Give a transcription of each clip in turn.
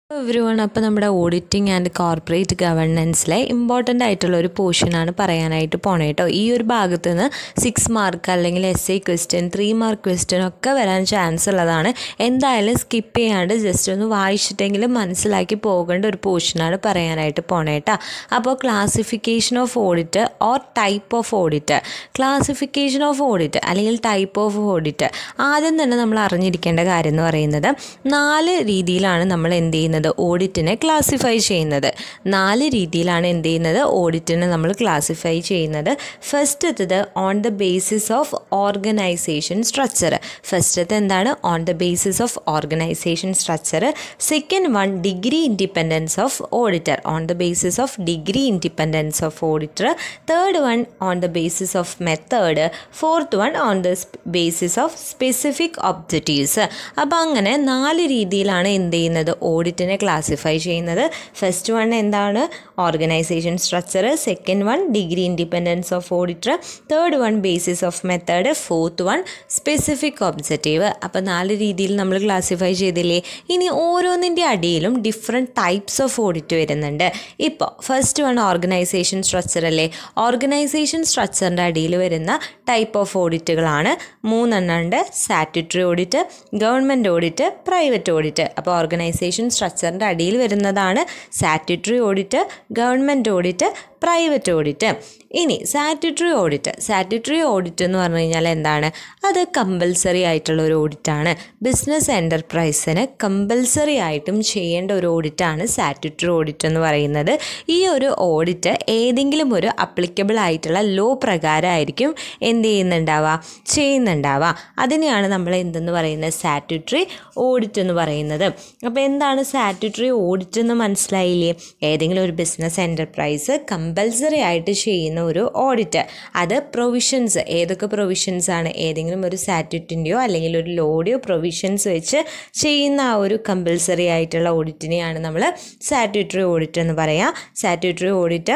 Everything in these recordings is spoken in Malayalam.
എവരി വൺ അപ്പോൾ നമ്മുടെ ഓഡിറ്റിംഗ് ആൻഡ് കോർപ്പറേറ്റ് ഗവർണൻസിലെ ഇമ്പോർട്ടൻ്റ് ആയിട്ടുള്ള ഒരു പോർഷനാണ് പറയാനായിട്ട് പോണേ കേട്ടോ ഈ ഒരു ഭാഗത്ത് നിന്ന് സിക്സ് മാർക്ക് അല്ലെങ്കിൽ essay question three mark question ഒക്കെ വരാൻ ചാൻസ് ഉള്ളതാണ് എന്തായാലും സ്കിപ്പ് ചെയ്യാണ്ട് ജസ്റ്റ് ഒന്ന് വായിച്ചിട്ടെങ്കിലും മനസ്സിലാക്കി പോകേണ്ട ഒരു പോർഷനാണ് പറയാനായിട്ട് പോണേ കേട്ടോ അപ്പോൾ classification of audit or type of audit classification of audit അല്ലെങ്കിൽ ടൈപ്പ് ഓഫ് ഓഡിറ്റ് ആദ്യം തന്നെ നമ്മൾ അറിഞ്ഞിരിക്കേണ്ട കാര്യം എന്ന് പറയുന്നത് നാല് രീതിയിലാണ് നമ്മൾ എന്ത് ചെയ്യുന്നത് ഓഡിറ്റിനെ ക്ലാസിഫൈ ചെയ്യുന്നത് നാല് രീതിയിലാണ് എന്ത് ചെയ്യുന്നത് ഓഡിറ്റിനെ നമ്മൾ ക്ലാസിഫൈ ചെയ്യുന്നത് ഫസ്റ്റത്തത് on the basis of organisation structure ഫസ്റ്റത്തെ എന്താണ് on the basis of organisation structure second one degree independence of auditor on the basis of degree independence of auditor third one on the basis of method fourth one on the basis of specific objectives അപ്പോൾ അങ്ങനെ നാല് രീതിയിലാണ് എന്ത് ചെയ്യുന്നത് ഓഡിറ്റിനെ ക്ലാസിഫൈ ചെയ്യുന്നത് ഫസ്റ്റ് വൺ എന്താണ് organisation structure second one degree independence of auditor third one basis of method fourth one specific objective അപ്പോൾ നാല് രീതിയിൽ നമ്മൾ ക്ലാസിഫൈ ചെയ്തില്ലേ ഇനി ഓരോന്നിൻ്റെ അടിയിലും ഡിഫറെൻറ്റ് ടൈപ്സ് ഓഫ് ഓഡിറ്റ് വരുന്നുണ്ട് ഇപ്പോൾ ഫസ്റ്റ് വൺ ഓർഗനൈസേഷൻ സ്ട്രക്ചർ അല്ലേ ഓർഗനൈസേഷൻ സ്ട്രക്ചറിൻ്റെ അടിയിൽ വരുന്ന ടൈപ്പ് ഓഫ് ഓഡിറ്റുകളാണ് മൂന്നെണ്ണം ഉണ്ട് statutory audit government audit private audit അപ്പോൾ ഓർഗനൈസേഷൻ സ്ട്രക്ചറിൻ്റെ അടിയിൽ വരുന്നതാണ് statutory audit government audit private audit ഇനി സാറ്റ്യൂട്ടറി ഓഡിറ്റ് സാറ്റ്യൂട്ടറി ഓഡിറ്റ് എന്ന് പറഞ്ഞു കഴിഞ്ഞാൽ എന്താണ് അത് കമ്പൽസറി ആയിട്ടുള്ള ഒരു ഓഡിറ്റാണ് ബിസിനസ് എൻ്റർപ്രൈസിന് കമ്പൽസറി ആയിട്ടും ചെയ്യേണ്ട ഒരു ഓഡിറ്റാണ് സാറ്റ്യൂട്ടറി ഓഡിറ്റ് എന്ന് പറയുന്നത് ഈ ഒരു ഓഡിറ്റ് ഏതെങ്കിലും ഒരു അപ്ലിക്കബിൾ ആയിട്ടുള്ള ലോ പ്രകാരമായിരിക്കും എന്ത് ചെയ്യുന്നുണ്ടാവുക ചെയ്യുന്നുണ്ടാവുക അതിനെയാണ് നമ്മൾ എന്തെന്ന് പറയുന്നത് സാറ്റ്യൂട്ടറി ഓഡിറ്റ് എന്ന് പറയുന്നത് അപ്പോൾ എന്താണ് സാറ്റ്യൂട്ടറി ഓഡിറ്റ് എന്ന് മനസ്സിലായില്ലേ ഏതെങ്കിലും ഒരു ബിസിനസ് എൻ്റർപ്രൈസ് കമ്പൽസറി ആയിട്ട് ചെയ്യുന്ന ഒരു ഓഡിറ്റ് അത് പ്രൊവിഷൻസ് ഏതൊക്കെ പ്രൊവിഷൻസ് ആണ് ഏതെങ്കിലും ഒരു സാറ്റ്യൂട്ടിൻ്റെയോ അല്ലെങ്കിൽ ഒരു ലോഡിയോ പ്രൊവിഷൻസ് വെച്ച് ചെയ്യുന്ന ആ ഒരു കമ്പൽസറി ആയിട്ടുള്ള ഓഡിറ്റിനെയാണ് നമ്മൾ സാറ്റ്യൂട്ടറി ഓഡിറ്റ് എന്ന് പറയാം സാറ്റ്യൂട്ടറി ഓഡിറ്റ്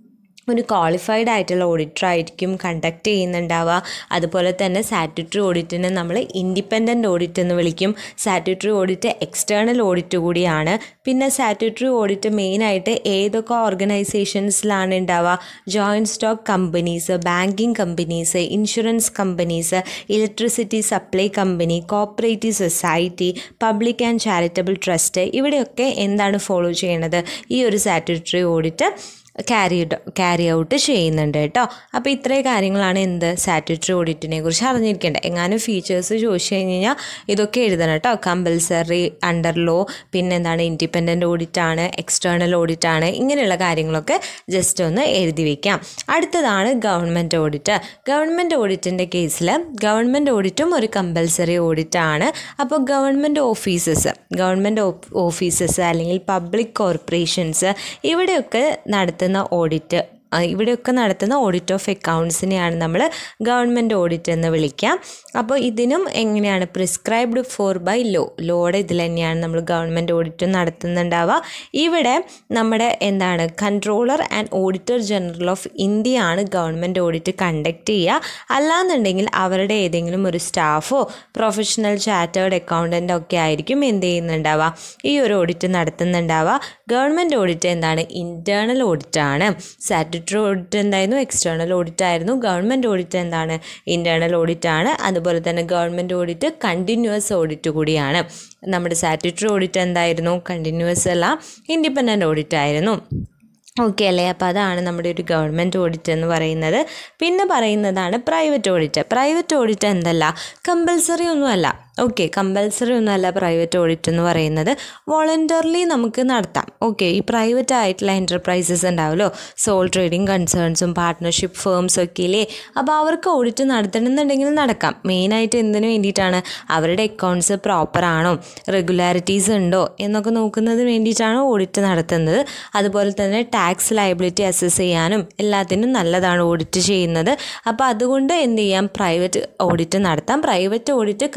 ഒരു ക്വാളിഫൈഡ് ആയിട്ടുള്ള ഓഡിറ്റർ ആയിരിക്കും കണ്ടക്ട് ചെയ്യുന്നുണ്ടാവുക അതുപോലെ തന്നെ സാറ്റ്യൂട്ടറി ഓഡിറ്റിനെ നമ്മൾ ഇൻഡിപെൻഡൻറ്റ് ഓഡിറ്റ് എന്ന് വിളിക്കും സാറ്റ്യൂട്ടറി ഓഡിറ്റ് എക്സ്റ്റേണൽ ഓഡിറ്റ് കൂടിയാണ് പിന്നെ സാറ്റ്യൂട്ടറി ഓഡിറ്റ് മെയിനായിട്ട് ഏതൊക്കെ ഓർഗനൈസേഷൻസിലാണ് ഉണ്ടാവുക joint stock companies banking companies insurance companies electricity supply company cooperative society public and charitable trust ഇവിടെയൊക്കെ എന്താണ് ഫോളോ ചെയ്യണത് ഈ ഒരു statutory audit carry carry out ചെയ്യുന്നുണ്ട് കേട്ടോ അപ്പോൾ ഇത്രയും കാര്യങ്ങളാണ് എന്ത് സാറ്റ്യൂട്ടറി ഓഡിറ്റിനെ കുറിച്ച് അറിഞ്ഞിരിക്കേണ്ടത് എങ്ങാനും ഫീച്ചേഴ്സ് ചോദിച്ചു കഴിഞ്ഞ് കഴിഞ്ഞാൽ ഇതൊക്കെ എഴുതണം കേട്ടോ കമ്പൽസറി അണ്ടർ ലോ പിന്നെ എന്താണ് ഇൻഡിപെൻഡൻറ്റ് ഓഡിറ്റാണ് എക്സ്റ്റേണൽ ഓഡിറ്റാണ് ഇങ്ങനെയുള്ള കാര്യങ്ങളൊക്കെ ജസ്റ്റ് ഒന്ന് എഴുതി വയ്ക്കാം അടുത്തതാണ് ഗവൺമെൻറ് ഓഡിറ്റ് ഗവൺമെൻറ് ഓഡിറ്റിൻ്റെ കേസിൽ ഗവൺമെൻറ് ഓഡിറ്റും ഒരു കമ്പൽസറി ഓഡിറ്റാണ് അപ്പോൾ ഗവൺമെൻറ് ഓഫീസസ് ഗവൺമെൻറ് ഓഫീസസ് അല്ലെങ്കിൽ പബ്ലിക് കോർപ്പറേഷൻസ് ഇവിടെയൊക്കെ നടത്തുന്ന ഓഡിറ്റ് ഇവിടെയൊക്കെ നടത്തുന്ന ഓഡിറ്റ് ഓഫ് അക്കൗണ്ട്സിനെയാണ് നമ്മൾ ഗവൺമെൻറ് ഓഡിറ്റ് എന്ന് വിളിക്കാം അപ്പോൾ ഇതിനും എങ്ങനെയാണ് പ്രിസ്ക്രൈബ്ഡ് ഫോർ ബൈ ലോ ലോയുടെ ഇതിൽ തന്നെയാണ് നമ്മൾ ഗവൺമെൻറ് ഓഡിറ്റ് നടത്തുന്നുണ്ടാവുക ഇവിടെ നമ്മുടെ എന്താണ് controller and auditor general of India ആണ് ഗവൺമെൻറ് ഓഡിറ്റ് കണ്ടക്ട് ചെയ്യുക അല്ലാന്നുണ്ടെങ്കിൽ അവരുടെ ഏതെങ്കിലും ഒരു സ്റ്റാഫോ പ്രൊഫഷണൽ ചാർട്ടേഡ് അക്കൗണ്ടൻ്റ് ഒക്കെ ആയിരിക്കും എന്ത് ചെയ്യുന്നുണ്ടാവുക ഈ ഒരു ഓഡിറ്റ് നടത്തുന്നുണ്ടാവുക ഗവൺമെൻറ് ഓഡിറ്റ് എന്താണ് ഇൻറ്റേർണൽ ഓഡിറ്റാണ് സാറ്റ് ഓഡിറ്റർ ഓഡിറ്റ് എന്തായിരുന്നു എക്സ്റ്റേണൽ ഓഡിറ്റ് ആയിരുന്നു ഗവൺമെൻറ് ഓഡിറ്റ് എന്താണ് ഇൻറ്റേർണൽ ഓഡിറ്റ് ആണ് അതുപോലെ തന്നെ ഗവൺമെൻറ് ഓഡിറ്റ് കണ്ടിന്യൂസ് ഓഡിറ്റ് കൂടിയാണ് നമ്മുടെ സാറ്റ്യൂട്ടറി ഓഡിറ്റ് എന്തായിരുന്നു കണ്ടിന്യൂസ് അല്ല ഇൻഡിപെൻഡൻറ്റ് ഓഡിറ്റ് ആയിരുന്നു ഓക്കെ അല്ലേ അപ്പോൾ അതാണ് നമ്മുടെ ഒരു ഗവൺമെൻറ് ഓഡിറ്റ് എന്ന് പറയുന്നത് പിന്നെ പറയുന്നതാണ് പ്രൈവറ്റ് ഓഡിറ്റ് പ്രൈവറ്റ് ഓഡിറ്റ് എന്തല്ല കമ്പൽസറി ഒന്നുമല്ല ഓക്കെ കമ്പൽസറി ഒന്നുമല്ല പ്രൈവറ്റ് ഓഡിറ്റ് എന്ന് പറയുന്നത് വോളണ്ടറിലി നമുക്ക് നടത്താം ഓക്കെ ഈ പ്രൈവറ്റ് ആയിട്ടുള്ള എൻ്റർപ്രൈസസ് ഉണ്ടാവുമല്ലോ സോൾ ട്രേഡിംഗ് കൺസേൺസും പാർട്ട്ണർഷിപ്പ് ഫേംസും ഒക്കെ ഇല്ലേ അപ്പോൾ അവർക്ക് ഓഡിറ്റ് നടത്തണമെന്നുണ്ടെങ്കിൽ നടക്കാം മെയിനായിട്ട് എന്തിനു വേണ്ടിയിട്ടാണ് അവരുടെ അക്കൗണ്ട്സ് പ്രോപ്പർ ആണോ റെഗുലാരിറ്റീസ് ഉണ്ടോ എന്നൊക്കെ നോക്കുന്നതിന് വേണ്ടിയിട്ടാണ് ഓഡിറ്റ് നടത്തുന്നത് അതുപോലെ തന്നെ ടാക്സ് ലയബിലിറ്റി അസസ് ചെയ്യാനും എല്ലാത്തിനും നല്ലതാണ് ഓഡിറ്റ് ചെയ്യുന്നത് അപ്പോൾ അതുകൊണ്ട് എന്ത് ചെയ്യാം പ്രൈവറ്റ് ഓഡിറ്റ് നടത്താം പ്രൈവറ്റ് ഓഡിറ്റ് കമ്പൽസറി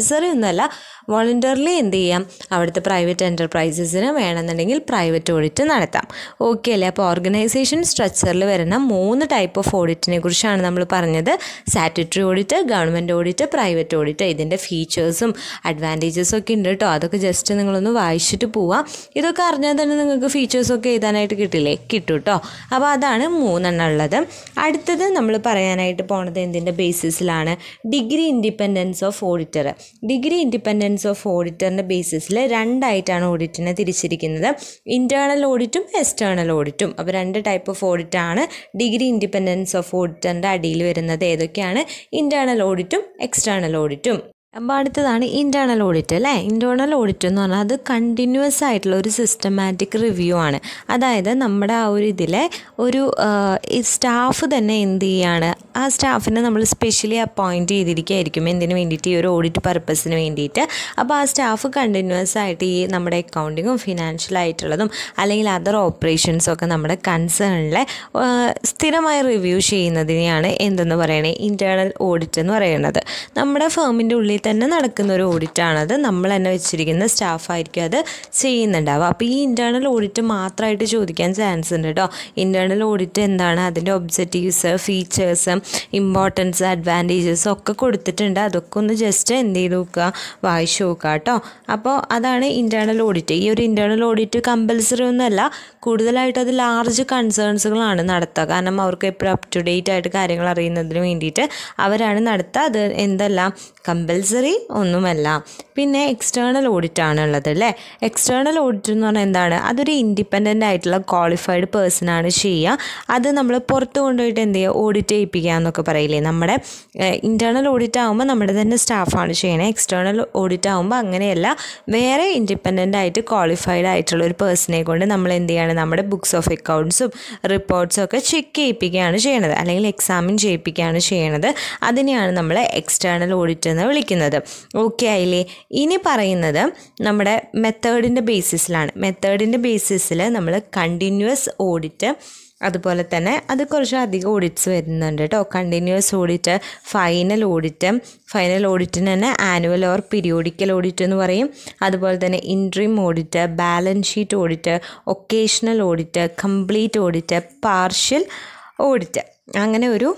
കമ്പൽസറി ഒന്നുമല്ല വോളണ്ടറിലി എന്ത് ചെയ്യാം അവിടുത്തെ പ്രൈവറ്റ് എൻ്റർപ്രൈസസിന് വേണമെന്നുണ്ടെങ്കിൽ പ്രൈവറ്റ് ഓഡിറ്റ് നടത്താം ഓക്കെ അല്ലേ അപ്പോൾ ഓർഗനൈസേഷൻ സ്ട്രക്ചറിൽ വരുന്ന മൂന്ന് ടൈപ്പ് ഓഫ് ഓഡിറ്റിനെ കുറിച്ചാണ് നമ്മൾ പറഞ്ഞത് statutory audit government audit private audit ഇതിൻ്റെ ഫീച്ചേഴ്സും അഡ്വാൻറ്റേജസും ഒക്കെ ഉണ്ട് കേട്ടോ അതൊക്കെ ജസ്റ്റ് നിങ്ങളൊന്ന് വായിച്ചിട്ട് പോവാം ഇതൊക്കെ അറിഞ്ഞാൽ തന്നെ നിങ്ങൾക്ക് ഫീച്ചേഴ്സൊക്കെ എഴുതാനായിട്ട് കിട്ടില്ലേ കിട്ടും കേട്ടോ അപ്പോൾ അതാണ് മൂന്നെണ്ണം ഉള്ളത് അടുത്തത് നമ്മൾ പറയാനായിട്ട് പോണത് എന്തിൻ്റെ ബേസിസിലാണ് degree independence of auditor degree independence of ഓഡിറ്ററിൻ്റെ ബേസിസിൽ രണ്ടായിട്ടാണ് ഓഡിറ്റിനെ തിരിച്ചിരിക്കുന്നത് ഇൻറ്റേർണൽ ഓഡിറ്റും എക്സ്റ്റേണൽ ഓഡിറ്റും അപ്പോൾ രണ്ട് ടൈപ്പ് ഓഫ് ഓഡിറ്റാണ് ഡിഗ്രി ഇൻഡിപെൻഡൻസ് ഓഫ് ഓഡിറ്ററിൻ്റെ അടിയിൽ വരുന്നത് ഏതൊക്കെയാണ് ഇൻറ്റേർണൽ ഓഡിറ്റും എക്സ്റ്റേണൽ ഓഡിറ്റും അപ്പോൾ അടുത്തതാണ് ഇൻറ്റേർണൽ ഓഡിറ്റ് അല്ലേ ഇൻറ്റേർണൽ ഓഡിറ്റ് എന്ന് പറഞ്ഞാൽ അത് കണ്ടിന്യൂസ് ആയിട്ടുള്ള ഒരു സിസ്റ്റമാറ്റിക് റിവ്യൂ ആണ് അതായത് നമ്മുടെ ആ ഒരു ഇതിലെ ഒരു സ്റ്റാഫ് തന്നെ എന്ത് ചെയ്യാണ് ആ സ്റ്റാഫിനെ നമ്മൾ സ്പെഷ്യലി അപ്പോയിൻറ്റ് ചെയ്തിരിക്കുകയായിരിക്കും എന്തിനു വേണ്ടിയിട്ട് ഈ ഒരു ഓഡിറ്റ് പർപ്പസിന് വേണ്ടിയിട്ട് അപ്പോൾ ആ സ്റ്റാഫ് കണ്ടിന്യൂസ് ആയിട്ട് ഈ നമ്മുടെ അക്കൗണ്ടിങ്ങും ഫിനാൻഷ്യൽ ആയിട്ടുള്ളതും അല്ലെങ്കിൽ അതർ ഓപ്പറേഷൻസും ഒക്കെ നമ്മുടെ കൺസേണിലെ സ്ഥിരമായി റിവ്യൂ ചെയ്യുന്നതിനെയാണ് എന്തെന്ന് പറയണേ ഇൻറ്റേർണൽ ഓഡിറ്റ് എന്ന് പറയുന്നത് നമ്മുടെ ഫേമിൻ്റെ ഉള്ളിൽ തന്നെ നടക്കുന്ന ഒരു ഓഡിറ്റാണത് നമ്മൾ തന്നെ വെച്ചിരിക്കുന്ന സ്റ്റാഫായിരിക്കും അത് ചെയ്യുന്നുണ്ടാവുക അപ്പോൾ ഈ ഇൻറ്റേർണൽ ഓഡിറ്റ് മാത്രമായിട്ട് ചോദിക്കാൻ ചാൻസ് ഉണ്ട് കേട്ടോ ഇൻറ്റേർണൽ ഓഡിറ്റ് എന്താണ് അതിൻ്റെ ഒബ്ജക്റ്റീവ്സ് ഫീച്ചേഴ്സ് ഇമ്പോർട്ടൻസ് അഡ്വാൻറ്റേജസ് ഒക്കെ കൊടുത്തിട്ടുണ്ട് അതൊക്കെ ഒന്ന് ജസ്റ്റ് എന്ത് ചെയ്ത് നോക്കുക വായിച്ചു നോക്കുക കേട്ടോ അപ്പോൾ അതാണ് ഇൻറ്റേർണൽ ഓഡിറ്റ് ഈ ഒരു ഇൻറ്റേർണൽ ഓഡിറ്റ് കമ്പൽസറി ഒന്നുമല്ല കൂടുതലായിട്ട് അത് ലാർജ് കൺസേൺസുകളാണ് നടത്തുക കാരണം അവർക്ക് എപ്പോഴും അപ് ടു ഡേറ്റ് ആയിട്ട് കാര്യങ്ങൾ അറിയുന്നതിന് വേണ്ടിയിട്ട് അവരാണ് നടത്തുക അത് എന്തല്ല കമ്പൽസറി ഒന്നുമല്ല പിന്നെ എക്സ്റ്റേണൽ ഓഡിറ്റ് ആണ് ഉള്ളത് അല്ലേ എക്സ്റ്റേണൽ ഓഡിറ്റ് എന്ന് പറഞ്ഞാൽ എന്താണ് അതൊരു ഇൻഡിപെൻഡൻ്റ് ആയിട്ടുള്ള ക്വാളിഫൈഡ് പേഴ്സൺ ആണ് ചെയ്യുക അത് നമ്മൾ പുറത്ത് കൊണ്ടുപോയിട്ട് എന്ത് ചെയ്യുക ഓഡിറ്റ് ചെയ്യിപ്പിക്കുക എന്നൊക്കെ പറയില്ലേ നമ്മുടെ ഇൻറ്റേർണൽ ഓഡിറ്റ് ആകുമ്പോൾ നമ്മുടെ തന്നെ സ്റ്റാഫാണ് ചെയ്യണത് എക്സ്റ്റേണൽ ഓഡിറ്റ് ആകുമ്പോൾ അങ്ങനെയല്ല വേറെ ഇൻഡിപെൻഡൻ്റ് ആയിട്ട് ക്വാളിഫൈഡ് ആയിട്ടുള്ള ഒരു പേഴ്സണെ കൊണ്ട് നമ്മൾ എന്ത് ചെയ്യാണ് നമ്മുടെ ബുക്സ് ഓഫ് അക്കൗണ്ട്സും റിപ്പോർട്ട്സും ഒക്കെ ചെക്ക് ചെയ്യിപ്പിക്കുകയാണ് ചെയ്യണത് അല്ലെങ്കിൽ എക്സാമിൻ ചെയ്യിപ്പിക്കുകയാണ് ചെയ്യണത് അതിനെയാണ് നമ്മൾ എക്സ്റ്റേണൽ ഓഡിറ്റ് എന്ന് വിളിക്കുന്നത് ഓക്കെ ആയില്ലേ ഇനി പറയുന്നത് നമ്മുടെ മെത്തേഡിൻ്റെ ബേസിസിലാണ് മെത്തേഡിൻ്റെ ബേസിസിൽ നമ്മൾ കണ്ടിന്യൂസ് ഓഡിറ്റ് അതുപോലെ തന്നെ അത് കുറച്ച് അധികം ഓഡിറ്റ്സ് വരുന്നുണ്ട് കേട്ടോ continuous audit final audit final ഓഡിറ്റിന് തന്നെ ആനുവൽ ഓർ പീരിയോഡിക്കൽ ഓഡിറ്റ് എന്ന് പറയും അതുപോലെ തന്നെ interim audit balance sheet audit occasional audit complete audit partial audit അങ്ങനെ ഒരു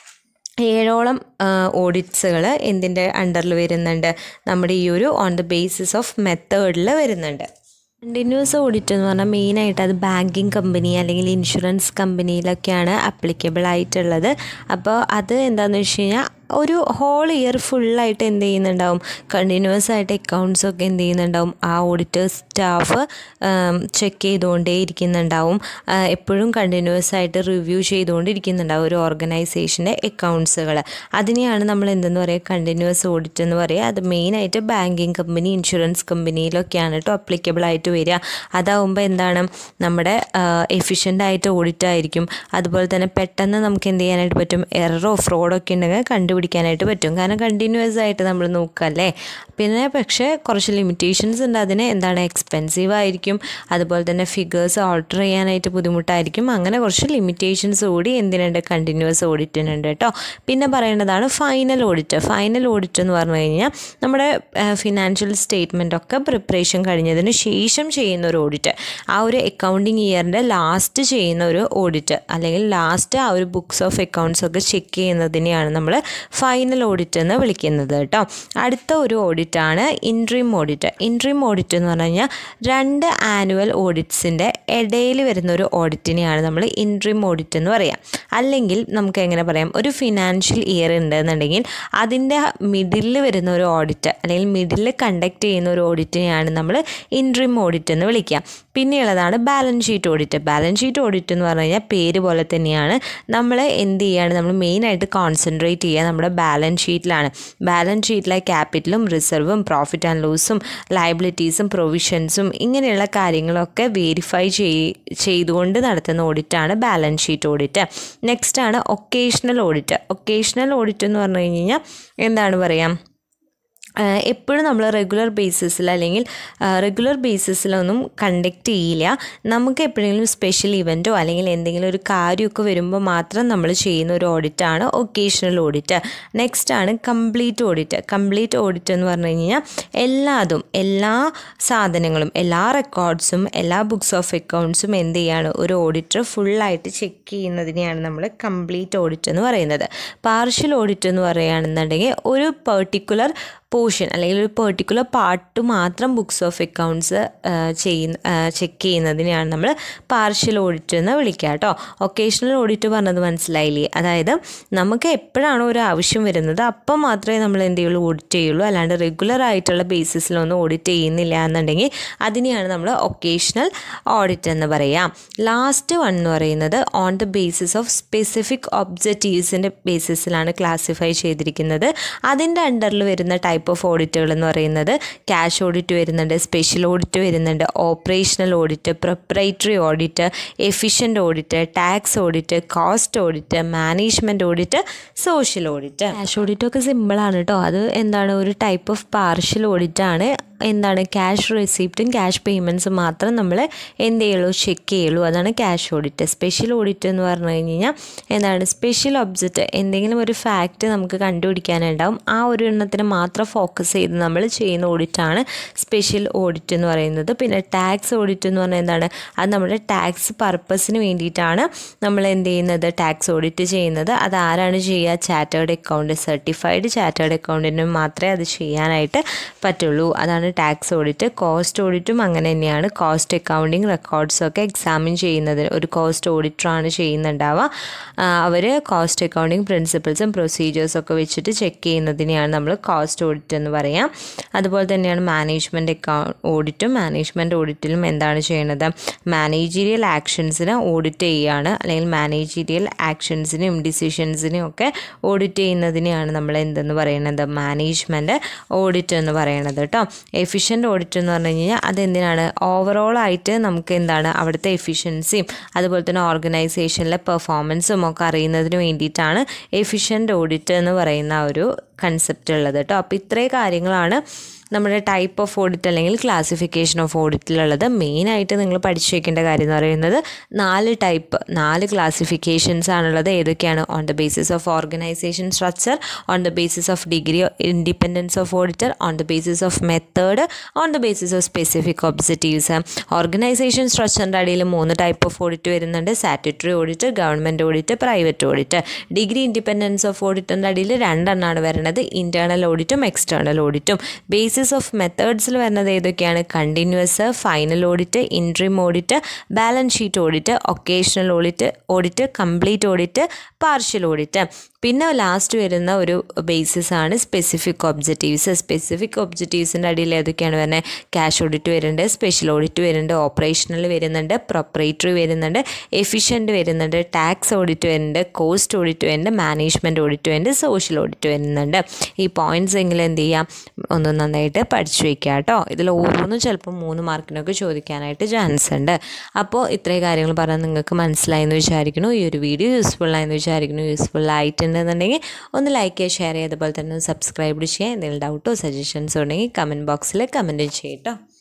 ഏഴോളം ഓഡിറ്റ്സുകൾ എന്തിൻ്റെ അണ്ടറിൽ വരുന്നുണ്ട് നമ്മുടെ ഈ ഒരു ഓൺ ദ ബേസിസ് ഓഫ് മെത്തേഡിൽ വരുന്നുണ്ട് കണ്ടിന്യൂസ് ഓഡിറ്റ് എന്ന് പറഞ്ഞാൽ മെയിനായിട്ട് അത് ബാങ്കിങ് കമ്പനി അല്ലെങ്കിൽ ഇൻഷുറൻസ് കമ്പനിയിലൊക്കെയാണ് അപ്ലിക്കബിൾ ആയിട്ടുള്ളത് അപ്പോൾ അത് എന്താണെന്ന് വെച്ച് കഴിഞ്ഞാൽ ഒരു ഹോൾ ഇയർ ഫുള്ളായിട്ട് എന്ത് ചെയ്യുന്നുണ്ടാവും കണ്ടിന്യൂസ് ആയിട്ട് അക്കൗണ്ട്സ് ഒക്കെ എന്ത് ചെയ്യുന്നുണ്ടാവും ആ ഓഡിറ്റേഴ്സ് സ്റ്റാഫ് ചെക്ക് ചെയ്തുകൊണ്ടേ ഇരിക്കുന്നുണ്ടാവും എപ്പോഴും കണ്ടിന്യൂസ് ആയിട്ട് റിവ്യൂ ചെയ്തുകൊണ്ടിരിക്കുന്നുണ്ടാവും ഒരു ഓർഗനൈസേഷൻ്റെ അക്കൗണ്ട്സുകൾ അതിനെയാണ് നമ്മൾ എന്തെന്ന് പറയുക കണ്ടിന്യൂസ് ഓഡിറ്റ് എന്ന് പറയുക അത് മെയിനായിട്ട് ബാങ്കിങ് കമ്പനി ഇൻഷുറൻസ് കമ്പനിയിലൊക്കെയാണ് കേട്ടോ അപ്ലിക്കബിൾ ആയിട്ട് വരിക അതാവുമ്പോൾ എന്താണ് നമ്മുടെ എഫിഷ്യൻ്റ് ആയിട്ട് ഓഡിറ്റ് ആയിരിക്കും അതുപോലെ തന്നെ പെട്ടെന്ന് നമുക്ക് എന്ത് ചെയ്യാനായിട്ട് പറ്റും എററോ ഫ്രോഡോ ഒക്കെ ഉണ്ടെങ്കിൽ കണ്ടുപിടിക്കാനായിട്ട് പറ്റും കാരണം കണ്ടിന്യൂസ് ആയിട്ട് നമ്മൾ നോക്കല്ലേ പിന്നെ പക്ഷേ കുറച്ച് ലിമിറ്റേഷൻസ് ഉണ്ട് അതിന് എന്താണ് എക്സ്പെൻസീവ് ആയിരിക്കും അതുപോലെ തന്നെ ഫിഗേഴ്സ് ഓൾട്ടർ ചെയ്യാനായിട്ട് ബുദ്ധിമുട്ടായിരിക്കും അങ്ങനെ കുറച്ച് ലിമിറ്റേഷൻസ് കൂടി എന്തിനുണ്ട് കണ്ടിന്യൂസ് ഓഡിറ്റിനുണ്ട് കേട്ടോ പിന്നെ പറയേണ്ടതാണ് ഫൈനൽ ഓഡിറ്റ് ഫൈനൽ ഓഡിറ്റ് എന്ന് പറഞ്ഞു കഴിഞ്ഞാൽ നമ്മുടെ ഫിനാൻഷ്യൽ സ്റ്റേറ്റ്മെൻ്റ് ഒക്കെ പ്രിപ്പറേഷൻ കഴിഞ്ഞതിന് ശേഷം ചെയ്യുന്ന ഒരു ഓഡിറ്റ് ആ ഒരു അക്കൗണ്ടിങ് ഇയറിൻ്റെ ലാസ്റ്റ് ചെയ്യുന്ന ഒരു ഓഡിറ്റ് അല്ലെങ്കിൽ ലാസ്റ്റ് ആ ഒരു ബുക്സ് ഓഫ് അക്കൗണ്ട്സ് ഒക്കെ ചെക്ക് ചെയ്യുന്നതിനെയാണ് നമ്മൾ ഫൈനൽ ഓഡിറ്റ് എന്ന് വിളിക്കുന്നത് കേട്ടോ അടുത്ത ഒരു ഓഡിറ്റാണ് ഇൻട്രീം ഓഡിറ്റ് ഇൻട്രീം ഓഡിറ്റ് എന്ന് പറഞ്ഞു കഴിഞ്ഞാൽ രണ്ട് ആനുവൽ ഓഡിറ്റ്സിൻ്റെ ഇടയിൽ വരുന്ന ഒരു ഓഡിറ്റിനെയാണ് നമ്മൾ ഇൻട്രീം ഓഡിറ്റ് എന്ന് പറയാം അല്ലെങ്കിൽ നമുക്ക് എങ്ങനെ പറയാം ഒരു ഫിനാൻഷ്യൽ ഇയർ ഉണ്ടെന്നുണ്ടെങ്കിൽ അതിൻ്റെ മിഡിലിൽ വരുന്ന ഒരു ഓഡിറ്റ് അല്ലെങ്കിൽ മിഡിലിൽ കണ്ടക്ട് ചെയ്യുന്ന ഒരു ഓഡിറ്റിനെയാണ് നമ്മൾ ഇൻട്രീം ഓഡിറ്റ് എന്ന് വിളിക്കുക പിന്നെയുള്ളതാണ് balance sheet audit balance sheet audit എന്ന് പറഞ്ഞു കഴിഞ്ഞാൽ പേര് പോലെ തന്നെയാണ് നമ്മൾ എന്ത് ചെയ്യാണ് നമ്മൾ മെയിനായിട്ട് കോൺസെൻട്രേറ്റ് ചെയ്യുക നമ്മുടെ ബാലൻസ് ഷീറ്റിലാണ് ബാലൻസ് ഷീറ്റിലെ ക്യാപിറ്റലും റിസർവും പ്രോഫിറ്റ് ആൻഡ് ലോസും ലയബിലിറ്റീസും പ്രൊവിഷൻസും ഇങ്ങനെയുള്ള കാര്യങ്ങളൊക്കെ വെരിഫൈ ചെയ് ചെയ്തുകൊണ്ട് നടത്തുന്ന ഓഡിറ്റാണ് ബാലൻസ് ഷീറ്റ് ഓഡിറ്റ് നെക്സ്റ്റ് ആണ് ഒക്കേഷണൽ ഓഡിറ്റ് ഒക്കേഷണൽ ഓഡിറ്റ് എന്ന് പറഞ്ഞു കഴിഞ്ഞാൽ എന്താണ് പറയുക എപ്പോഴും നമ്മൾ റെഗുലർ ബേസിസിൽ അല്ലെങ്കിൽ റെഗുലർ ബേസിസിലൊന്നും കണ്ടക്ട് ചെയ്യില്ല നമുക്ക് എപ്പോഴെങ്കിലും സ്പെഷ്യൽ ഇവൻറ്റോ അല്ലെങ്കിൽ എന്തെങ്കിലും ഒരു കാര്യമൊക്കെ വരുമ്പോൾ മാത്രം നമ്മൾ ചെയ്യുന്ന ഒരു ഓഡിറ്റാണ് ഒക്കേഷണൽ ഓഡിറ്റ് നെക്സ്റ്റ് ആണ് കംപ്ലീറ്റ് ഓഡിറ്റ് കംപ്ലീറ്റ് ഓഡിറ്റ് എന്ന് പറഞ്ഞു കഴിഞ്ഞാൽ എല്ലാതും എല്ലാ സാധനങ്ങളും എല്ലാ റെക്കോർഡ്സും എല്ലാ ബുക്സ് ഓഫ് അക്കൗണ്ട്സും എന്ത് ചെയ്യാണ് ഒരു ഓഡിറ്റർ ഫുള്ളായിട്ട് ചെക്ക് ചെയ്യുന്നതിനെയാണ് നമ്മൾ കംപ്ലീറ്റ് ഓഡിറ്റ് എന്ന് പറയുന്നത് പാർഷ്യൽ ഓഡിറ്റ് എന്ന് പറയുകയാണെന്നുണ്ടെങ്കിൽ ഒരു പെർട്ടിക്കുലർ പോർഷൻ അല്ലെങ്കിൽ ഒരു പെർട്ടിക്കുലർ പാർട്ട് മാത്രം ബുക്സ് ഓഫ് അക്കൗണ്ട്സ് ചെയ്യുന്ന ചെക്ക് ചെയ്യുന്നതിനെയാണ് നമ്മൾ പാർഷ്യൽ ഓഡിറ്റ് എന്ന് വിളിക്കുക കേട്ടോ ഒക്കേഷണൽ ഓഡിറ്റ് പറഞ്ഞത് മനസ്സിലായില്ലേ അതായത് നമുക്ക് എപ്പോഴാണോ ഒരു ആവശ്യം വരുന്നത് അപ്പം മാത്രമേ നമ്മൾ എന്ത് ചെയ്യുള്ളൂ ഓഡിറ്റ് ചെയ്യുള്ളൂ അല്ലാണ്ട് റെഗുലർ ആയിട്ടുള്ള ബേസിസിലൊന്നും ഓഡിറ്റ് ചെയ്യുന്നില്ല എന്നുണ്ടെങ്കിൽ അതിനെയാണ് നമ്മൾ ഒക്കേഷണൽ ഓഡിറ്റ് എന്ന് പറയാം ലാസ്റ്റ് വൺ എന്ന് പറയുന്നത് on the basis of specific ഒബ്ജക്റ്റീവ്സിൻ്റെ ബേസിസിലാണ് ക്ലാസിഫൈ ചെയ്തിരിക്കുന്നത് അതിൻ്റെ അണ്ടറിൽ വരുന്ന ടൈപ്പ് ഓഫ് ഓഡിറ്റുകൾ എന്ന് പറയുന്നത് ക്യാഷ് ഓഡിറ്റ് വരുന്നുണ്ട് സ്പെഷ്യൽ ഓഡിറ്റ് വരുന്നുണ്ട് operational audit proprietary audit efficient audit tax audit cost audit management audit social audit cash audit ഒക്കെ സിമ്പിളാണ് കേട്ടോ അത് എന്താണ് ഒരു ടൈപ്പ് ഓഫ് പാർഷ്യൽ ഓഡിറ്റ് ആണ് എന്താണ് ക്യാഷ് റെസിപ്റ്റും ക്യാഷ് പേയ്മെൻറ്റ്സും മാത്രം നമ്മൾ എന്ത് ചെയ്യുള്ളൂ ചെക്ക് ചെയ്യുള്ളൂ അതാണ് ക്യാഷ് ഓഡിറ്റ് സ്പെഷ്യൽ ഓഡിറ്റ് എന്ന് പറഞ്ഞു കഴിഞ്ഞ് കഴിഞ്ഞാൽ എന്താണ് സ്പെഷ്യൽ ഒബ്ജക്റ്റ് എന്തെങ്കിലും ഒരു ഫാക്റ്റ് നമുക്ക് കണ്ടുപിടിക്കാനുണ്ടാവും ആ ഒരു എണ്ണത്തിന് മാത്രം ഫോക്കസ് ചെയ്ത് നമ്മൾ ചെയ്യുന്ന ഓഡിറ്റാണ് സ്പെഷ്യൽ ഓഡിറ്റ് എന്ന് പറയുന്നത് പിന്നെ ടാക്സ് ഓഡിറ്റ് എന്ന് പറഞ്ഞാൽ എന്താണ് അത് നമ്മുടെ ടാക്സ് പർപ്പസിന് വേണ്ടിയിട്ടാണ് നമ്മൾ എന്ത് ചെയ്യുന്നത് ടാക്സ് ഓഡിറ്റ് ചെയ്യുന്നത് അത് ആരാണ് ചെയ്യുക ചാറ്റേർഡ് അക്കൗണ്ട് സർട്ടിഫൈഡ് ചാറ്റേർഡ് അക്കൗണ്ടിന് മാത്രമേ അത് ചെയ്യാനായിട്ട് പറ്റുള്ളൂ അതാണ് ടാക്സ് ഓഡിറ്റ് കോസ്റ്റ് ഓഡിറ്റും അങ്ങനെ തന്നെയാണ് കോസ്റ്റ് അക്കൗണ്ടിങ് റെക്കോർഡ്സൊക്കെ എക്സാമിൻ ചെയ്യുന്നത് ഒരു കോസ്റ്റ് ഓഡിറ്ററാണ് ചെയ്യുന്നുണ്ടാവുക അവർ കോസ്റ്റ് അക്കൗണ്ടിങ് പ്രിൻസിപ്പിൾസും പ്രൊസീജിയേഴ്സും ഒക്കെ വെച്ചിട്ട് ചെക്ക് ചെയ്യുന്നതിനെയാണ് നമ്മൾ കോസ്റ്റ് ഓഡിറ്റ് എന്ന് പറയാം അതുപോലെ തന്നെയാണ് മാനേജ്മെൻറ്റ് അക്കൗ ഓഡിറ്റും മാനേജ്മെൻറ്റ് ഓഡിറ്റിലും എന്താണ് ചെയ്യുന്നത് മാനേജീരിയൽ ആക്ഷൻസിനെ ഓഡിറ്റ് ചെയ്യുകയാണ് അല്ലെങ്കിൽ മാനേജീരിയൽ ആക്ഷൻസിനെയും ഡിസിഷൻസിനെയും ഒക്കെ ഓഡിറ്റ് ചെയ്യുന്നതിനെയാണ് നമ്മൾ എന്തെന്ന് പറയുന്നത് മാനേജ്മെൻറ്റ് ഓഡിറ്റ് എന്ന് പറയുന്നത് കേട്ടോ എഫിഷ്യൻ്റ് ഓഡിറ്റ് എന്ന് പറഞ്ഞു കഴിഞ്ഞാൽ അതെന്തിനാണ് ഓവറോൾ ആയിട്ട് നമുക്ക് എന്താണ് അവിടുത്തെ എഫിഷ്യൻസിയും അതുപോലെ തന്നെ ഓർഗനൈസേഷനിലെ പെർഫോമൻസും ഒക്കെ അറിയുന്നതിന് വേണ്ടിയിട്ടാണ് എഫിഷ്യൻ്റ് ഓഡിറ്റ് എന്ന് പറയുന്ന ആ ഒരു കൺസെപ്റ്റ് ഉള്ളത് കേട്ടോ അപ്പോൾ ഇത്രയും കാര്യങ്ങളാണ് നമ്മുടെ ടൈപ്പ് ഓഫ് ഓഡിറ്റ് അല്ലെങ്കിൽ ക്ലാസിഫിക്കേഷൻ ഓഫ് ഓഡിറ്റിലുള്ളത് മെയിനായിട്ട് നിങ്ങൾ പഠിച്ചു വെക്കേണ്ട കാര്യം എന്ന് പറയുന്നത് നാല് ടൈപ്പ് നാല് ക്ലാസിഫിക്കേഷൻസ് ആണുള്ളത് ഏതൊക്കെയാണ് on the basis of organisation structure on the basis of degree independence of auditor on the basis of method on the basis of specific objectives organisation സ്ട്രക്ചറിൻ്റെ അടിയിൽ മൂന്ന് ടൈപ്പ് ഓഫ് ഓഡിറ്റ് വരുന്നുണ്ട് statutory audit government audit private audit degree independence of ഓഡിറ്റിൻ്റെ അടിയിൽ രണ്ടെണ്ണമാണ് വരുന്നത് ഇൻറ്റേർണൽ ഓഡിറ്റും എക്സ്റ്റേണൽ ഓഡിറ്റും ബേസിസ് ഓഫ് മെത്തേഡ്സിൽ വരുന്നത് ഏതൊക്കെയാണ് continuous final audit interim audit balance sheet audit occasional audit audit complete audit partial audit പിന്നെ ലാസ്റ്റ് വരുന്ന ഒരു ബേസിസ് ആണ് സ്പെസിഫിക് ഒബ്ജക്റ്റീവ്സ് സ്പെസിഫിക് ഒബ്ജക്റ്റീവ്സിൻ്റെ അടിയിൽ ഏതൊക്കെയാണ് വരുന്നത് ക്യാഷ് ഓഡിറ്റ് വരുന്നുണ്ട് സ്പെഷ്യൽ ഓഡിറ്റ് വരുന്നുണ്ട് ഓപ്പറേഷണൽ വരുന്നുണ്ട് പ്രൊപ്പറേറ്ററി വരുന്നുണ്ട് എഫിഷ്യൻ്റ് വരുന്നുണ്ട് ടാക്സ് ഓഡിറ്റ് വരുന്നുണ്ട് കോസ്റ്റ് ഓഡിറ്റ് വരുന്നുണ്ട് മാനേജ്മെൻറ്റ് ഓഡിറ്റ് വരുന്നുണ്ട് സോഷ്യൽ ഓഡിറ്റ് വരുന്നുണ്ട് ഈ പോയിൻറ്റ്സ് എങ്കിലും എന്ത് ചെയ്യാം ഒന്ന് നന്നായിട്ട് പഠിച്ചു വയ്ക്കുക കേട്ടോ ഇതിൽ ഓരോന്നും ചിലപ്പോൾ മൂന്ന് മാർക്കിനൊക്കെ ചോദിക്കാനായിട്ട് ചാൻസ് ഉണ്ട് അപ്പോൾ ഇത്രയും കാര്യങ്ങൾ പറഞ്ഞാൽ നിങ്ങൾക്ക് മനസ്സിലായെന്ന് വിചാരിക്കുന്നു ഈ ഒരു വീഡിയോ യൂസ്ഫുൾ ആയെന്ന് വിചാരിക്കുന്നു യൂസ്ഫുൾ ആയിട്ടുണ്ടെന്നുണ്ടെങ്കിൽ ഒന്ന് ലൈക്ക് ചെയ്യുക ഷെയർ ചെയ്യുക അതുപോലെ തന്നെ സബ്സ്ക്രൈബ് ചെയ്യുക എന്തെങ്കിലും ഡൗട്ടോ സജഷൻസോ ഉണ്ടെങ്കിൽ കമൻറ്റ് ബോക്സിൽ കമൻറ്റ് ചെയ്യട്ടോ